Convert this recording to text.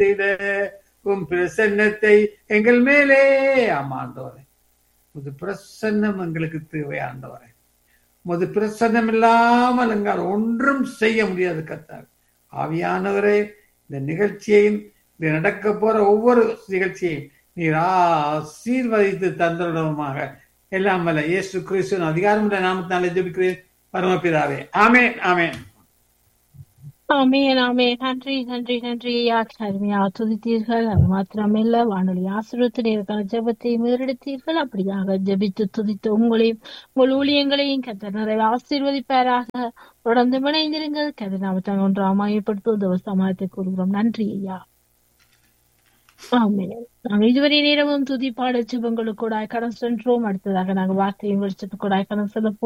செய்த உம் பிரசன்னத்தை எங்கள் மேலே ஆமாண்டவரே உமது பிரசன்னம் எங்களுக்கு தேவை ஆண்டவரே உமது பிரசன்னம் இல்லாமல் எங்கால் ஒன்றும் செய்ய முடியாது கத்தார் ஆவியானவரே இந்த நிகழ்ச்சியையும் இது நடக்க போற ஒவ்வொரு நிகழ்ச்சியையும் நீர் ஆசீர்வதித்து தந்தருடமாக எல்லாம் வல்ல இயேசு கிறிஸ்துவின் அதிகாரமுள்ள நாமத்தினாலே ஜெபிக்கிறேன் பரமபிதாவே ஆமென் ஆமென் ஆமென் ஆமென் நன்றி நன்றி நன்றி ஐயா அருமையா துதித்தீர்கள் அது மாத்திரமல்ல வானொலி ஆசிரியத்தினருக்கான ஜெபத்தை மேறெடுத்தீர்கள் அப்படியாக ஜெபித்து துதித்து உங்களையும் உங்கள் ஊழியங்களையும் கத்தர் நிறைய ஆசீர்வதிப்பாராக தொடர்ந்து இணைந்திருங்கள் கதை நாமத்தான் ஒன்று அமாயப்படுத்துவது சமாளத்தை கூறுகிறோம் நன்றி ஐயா ஆமென் நாங்கள் இதுவரை நேரமும் துதி பாட ஜெபங்களுக்கு கூட கடன் சென்றோம் அடுத்ததாக நாங்கள் வார்த்தையும் வெளிச்சத்துக்கு கூட கடன் செல்ல